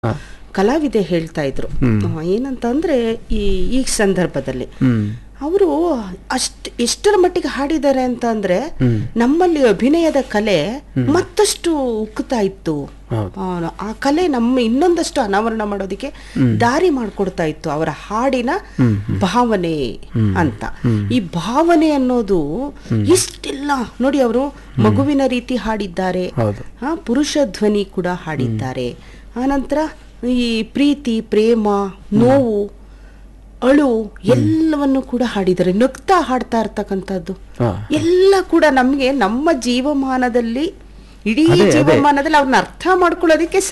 ಹಾ. ಕಲಾವಿದೆ ಹೇಳ್ತಾ ಇದ್ರು ಆ, ಏನಂತಂದ್ರೆ ಈ ಈ ಸಂದರ್ಭದಲ್ಲಿ ಹ್ಮ್ ಅವರು ಅಷ್ಟ್ ಎಷ್ಟರ ಮಟ್ಟಿಗೆ ಹಾಡಿದ್ದಾರೆ ಅಂತ ಅಂದ್ರೆ ಹ್ಮ್. ನಮ್ಮಲ್ಲಿ ಅಭಿನಯದ ಕಲೆ ಮತ್ತಷ್ಟು ಉಕ್ಕುತ್ತಾ ಇತ್ತು ಹೌದು. ಆ, ಆ ಕಲೆ ನಮ್ಮ ಇನ್ನೊಂದಷ್ಟು ಅನಾವರಣ ಮಾಡೋದಕ್ಕೆ ದಾರಿ ಮಾಡಿಕೊಡ್ತಾ ಇತ್ತು ಅವರ ಹಾಡಿನ ಭಾವನೆ ಅಂತ ಈ ಭಾವನೆ ಅನ್ನೋದು ಇಷ್ಟೆಲ್ಲ ನೋಡಿ ಅವರು ಮಗುವಿನ ರೀತಿ ಹಾಡಿದ್ದಾರೆ ಹೌದು. ಆ, ಪುರುಷ ಧ್ವನಿ ಕೂಡ ಹಾಡಿದ್ದಾರೆ ಆನಂತರ ಈ ಪ್ರೀತಿ ಪ್ರೇಮ ನೋವು ಅಳು ಎಲ್ಲವನ್ನು ಕೂಡ ಹಾಡಿದ್ದಾರೆ ನಗ್ತಾ ಹಾಡ್ತಾ ಇರ್ತಕ್ಕಂಥದ್ದು ಹಾ. ಎಲ್ಲ ಕೂಡ ನಮಗೆ ನಮ್ಮ ಜೀವಮಾನದಲ್ಲಿ ಇಡೀ ಅದೇ, ಅದೇ. ಜೀವಮಾನದಲ್ಲಿ ಅವ್ರನ್ನ ಅರ್ಥ ಮಾಡ್ಕೊಳ್ಳೋದಕ್ಕೆ